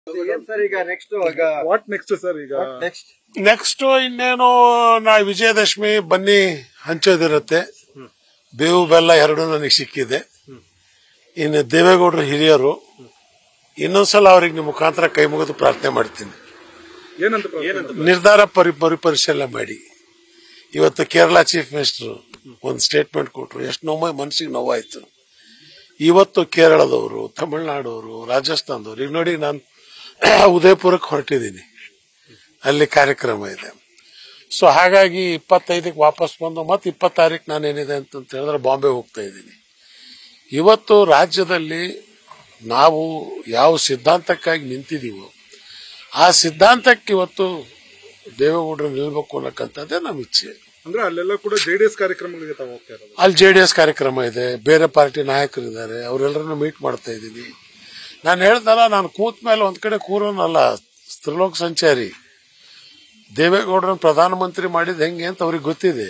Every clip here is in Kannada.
ಏನ್ ಸರ್ ಈಗ ನೆಕ್ಸ್ಟ್ ಈಗ ವಾಟ್ ನೆಕ್ಸ್ಟ್ ಸರ್ ಈಗ ನೆಕ್ಸ್ಟ್ ನೆಕ್ಸ್ಟ್ ಇನ್ನೇನು ನಾ ವಿಜಯದಶಮಿ ಬನ್ನಿ ಹಂಚೋದಿರುತ್ತೆ ಬೇವು ಬೆಲ್ಲ ಎರಡು ನನಗೆ ಸಿಕ್ಕಿದೆ ಇನ್ನು ದೇವೇಗೌಡರು ಹಿರಿಯರು ಇನ್ನೊಂದ್ಸಲ ಅವ್ರಿಗೆ ನಿಮ್ಮ ಮುಖಾಂತರ ಕೈ ಮುಗಿದು ಪ್ರಾರ್ಥನೆ ಮಾಡ್ತೀನಿ ಏನಂತ ಪ್ರಾರ್ಥನೆ? ನಿರ್ಧಾರ ಪರಿ ಮರುಪರಿಶೀಲನೆ ಮಾಡಿ ಇವತ್ತು ಕೇರಳ ಚೀಫ್ ಮಿನಿಸ್ಟರ್ ಒಂದು ಸ್ಟೇಟ್ಮೆಂಟ್ ಕೊಟ್ರು ಎಷ್ಟು ನೋವು ಮನಸ್ಸಿಗೆ ನೋವಾಯ್ತು ಇವತ್ತು ಕೇರಳದವರು ತಮಿಳುನಾಡವರು ರಾಜಸ್ಥಾನದವರು ಈಗ ನೋಡಿ ನಾನು ಉದಯಪುರಕ್ಕೆ ಹೊರಟಿದ್ದೀನಿ ಅಲ್ಲಿ ಕಾರ್ಯಕ್ರಮ ಇದೆ ಸೊ ಹಾಗಾಗಿ ಇಪ್ಪತ್ತೈದಕ್ಕೆ ವಾಪಸ್ ಬಂದು ಮತ್ತೆ ಇಪ್ಪತ್ತಾರೀಕು ನಾನೇನಿದೆ ಅಂತ ಹೇಳಿದ್ರೆ ಬಾಂಬೆ ಹೋಗ್ತಾ ಇದ್ದೀನಿ ಇವತ್ತು ರಾಜ್ಯದಲ್ಲಿ ನಾವು ಯಾವ ಸಿದ್ಧಾಂತಕ್ಕಾಗಿ ನಿಂತಿದ್ದೀವೋ ಆ ಸಿದ್ಧಾಂತಕ್ಕೆ ಇವತ್ತು ದೇವೇಗೌಡರು ನಿಲ್ಬೇಕು ಅನ್ನಕ್ಕಂಥದ್ದೇ ನಮ್ಮ ಇಚ್ಛೆ ಅಂದ್ರೆ ಅಲ್ಲೆಲ್ಲ ಕೂಡ ಜೆಡಿಎಸ್ ಕಾರ್ಯಕ್ರಮಗಳಿಗೆ ತಾವು ಹೋಗ್ತಾ ಇರೋದು ಅಲ್ಲಿ ಜೆ ಡಿ ಎಸ್ ಕಾರ್ಯಕ್ರಮ ಇದೆ ಬೇರೆ ಪಾರ್ಟಿ ನಾಯಕರಿದ್ದಾರೆ ಅವರೆಲ್ಲರನ್ನು ಮೀಟ್ ಮಾಡ್ತಾ ಇದ್ದೀನಿ ನಾನು ಹೇಳ್ದಲ್ಲ ನಾನು ಕೂತ ಮೇಲೆ ಒಂದ್ ಕಡೆ ಕೂರೋನಲ್ಲ ತ್ರಿಲೋಕ ಸಂಚಾರಿ ದೇವೇಗೌಡರನ್ನ ಪ್ರಧಾನಮಂತ್ರಿ ಮಾಡಿದ್ ಹೆಂಗೆ ಅಂತ ಅವ್ರಿಗೆ ಗೊತ್ತಿದೆ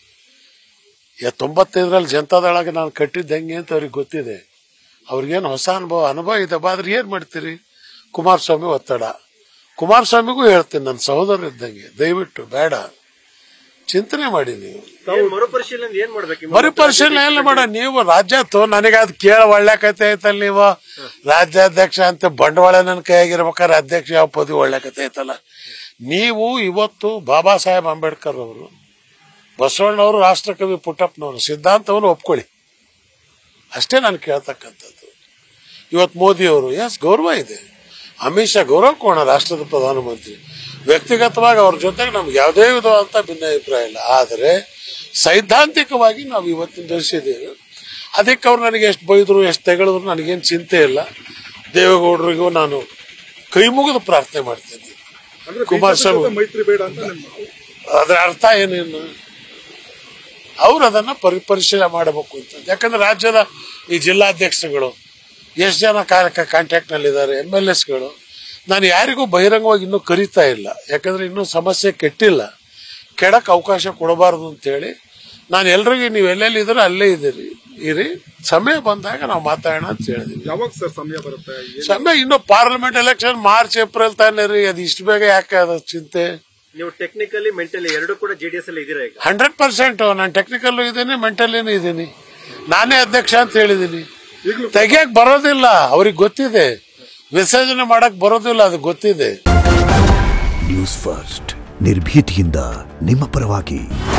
ಯ ತೊಂಬತ್ತೈದರಲ್ಲಿ ಜನತಾದಳಗೆ ನಾನು ಕಟ್ಟಿದ್ದು ಹೆಂಗೆ ಅಂತ ಅವ್ರಿಗೆ ಗೊತ್ತಿದೆ ಅವ್ರಿಗೇನು ಹೊಸ ಅನುಭವ ಅನುಭವ ಇದೆ ಬಾ ಆದ್ರೆ ಏನ್ ಮಾಡ್ತೀರಿ ಕುಮಾರಸ್ವಾಮಿ ಒತ್ತಡ ಕುಮಾರಸ್ವಾಮಿಗೂ ಹೇಳ್ತೀನಿ ನನ್ನ ಸಹೋದರ ಇದ್ದಂಗೆ ದಯವಿಟ್ಟು ಬೇಡ ಚಿಂತನೆ ಮಾಡಿ ನೀವು ಏನ್ ಮರುಪರಿಶೀಲನೆ ಏನ್ ಮಾಡ್ಬೇಕು ಮರುಪರಿಶೀಲನೆ ಎಲ್ಲ ಮಾಡ ನೀವು ರಾಜ್ಯ ತೋ ನನಗೆ ಅದು ಕೇಳ ಒಳ್ಳೆ ಕತೆ ಐತಲ್ಲ ನೀವು ರಾಜ್ಯಾಧ್ಯಕ್ಷ ಅಂತ ಬಂಡವಾಳ ನನ್ನ ಕೈಯಾಗಿರ್ಬೇಕಾದ್ರೆ ಅಧ್ಯಕ್ಷ ಯಾವ ಪದವಿ ಒಳ್ಳೆ ಕತೆ ಐತಲ್ಲ ನೀವು ಇವತ್ತು ಬಾಬಾ ಸಾಹೇಬ್ ಅಂಬೇಡ್ಕರ್ ಅವರು ಬಸವಣ್ಣವರು ರಾಷ್ಟ್ರಕವಿ ಪುಟ್ಟಪ್ಪನವರು ಸಿದ್ಧಾಂತವನ್ನು ಒಪ್ಕೊಳ್ಳಿ ಅಷ್ಟೇ ನಾನು ಕೇಳ್ತಕ್ಕಂಥದ್ದು ಇವತ್ತು ಮೋದಿಯವರು ಎಸ್ ಗೌರವ ಇದೆ ಅಮಿತ್ ಶಾ ಗೌರವ ಕೋಣ ರಾಷ್ಟ್ರದ ಪ್ರಧಾನಮಂತ್ರಿ ವ್ಯಕ್ತಿಗತವಾಗಿ ಅವ್ರ ಜೊತೆಗೆ ನಮ್ಗೆ ಯಾವುದೇ ವಿಧವಾದಂತ ಭಿನ್ನಾಭಿಪ್ರಾಯ ಇಲ್ಲ ಆದರೆ ಸೈದ್ಧಾಂತಿಕವಾಗಿ ನಾವು ಇವತ್ತಿನ ಧರಿಸಿದ್ದೇವೆ ಅದಕ್ಕೆ ಅವ್ರು ನನಗೆ ಎಷ್ಟು ಬೈದ್ರು ಎಷ್ಟು ತೆಗೆಳಿದ್ರು ನನಗೇನು ಚಿಂತೆ ಇಲ್ಲ ದೇವೇಗೌಡರಿಗೂ ನಾನು ಕೈ ಮುಗಿದು ಪ್ರಾರ್ಥನೆ ಮಾಡ್ತೇನೆ ಅಂದ್ರೆ ಕುಮಾರಸ್ವಾಮಿ- BJP ಜೊತೆ ಮೈತ್ರಿ ಬೇಡ ಅಂತ ನಿಮ್ಮ ಅದರ ಅರ್ಥ ಏನೇನು ಅವ್ರು ಅದನ್ನ ಪರಿ ಪರಿಶೀಲನೆ ಮಾಡಬೇಕು ಅಂತ ಯಾಕಂದ್ರೆ ರಾಜ್ಯದ ಈ ಜಿಲ್ಲಾಧ್ಯಕ್ಷರುಗಳು ಎಷ್ಟು ಜನ ಕಾಂಟ್ಯಾಕ್ಟ್ ನಲ್ಲಿದ್ದಾರೆ ಎಂ ಎಲ್ ಎಸ್ಗಳು ನಾನು ಯಾರಿಗೂ ಬಹಿರಂಗವಾಗಿ ಇನ್ನೂ ಕರೀತಾ ಇಲ್ಲ ಯಾಕಂದ್ರೆ ಇನ್ನೂ ಸಮಸ್ಯೆ ಕೆಟ್ಟಿಲ್ಲ ಕೆಡಕ್ ಅವಕಾಶ ಕೊಡಬಾರದು ಅಂತೇಳಿ ನಾನು ಎಲ್ರಿಗೂ ನೀವು ಎಲ್ಲೆಲ್ಲಿ ಇದ್ರೆ ಅಲ್ಲೇ ಇದ್ದೀರಿ ಇರಿ ಸಮಯ ಬಂದಾಗ ನಾವು ಮಾತಾಡೋಣ ಅಂತ ಹೇಳಿದೀವಿ ಯಾವಾಗ ಸರ್ ಸಮಯ ಬರುತ್ತೆ ಏನ್- ಸಮಯ ಇನ್ನು ಪಾರ್ಲಿಮೆಂಟ್ ಎಲೆಕ್ಷನ್ ಮಾರ್ಚ್ ಏಪ್ರಿಲ್ ತಾನೇ ರೀ ಅದು ಇಷ್ಟು ಬೇಗ ಯಾಕೆ ಅದು ಚಿಂತೆ ನೀವು ಟೆಕ್ನಿಕಲಿ ಮೆಂಟಲಿ ಎರಡು ಕೂಡ ಜೆಡಿಎಸ್ ಅಲ್ಲಿ ಇದೀರಾ ಈಗ ಹಂಡ್ರೆಡ್ ಪರ್ಸೆಂಟ್ ನಾನು ಟೆಕ್ನಿಕಲ್ ಇದ್ದೀನಿ ಮೆಂಟಲಿನೂ ಇದ್ದೀನಿ ನಾನೇ ಅಧ್ಯಕ್ಷ ಅಂತ ಹೇಳಿದ್ದೀನಿ ಈಗಲೂ ತೆಗಿಯಕ್ ಬರೋದಿಲ್ಲ ಅವ್ರಿಗೆ ಗೊತ್ತಿದೆ ವಿಸರ್ಜನೆ ಮಾಡಕ್ ಬರೋದಿಲ್ಲ ಅದು ಗೊತ್ತಿದೆ ನ್ಯೂಸ್ ಫಸ್ಟ್ ನಿರ್ಭೀತಿಯಿಂದ ನಿಮ್ಮ ಪರವಾಗಿ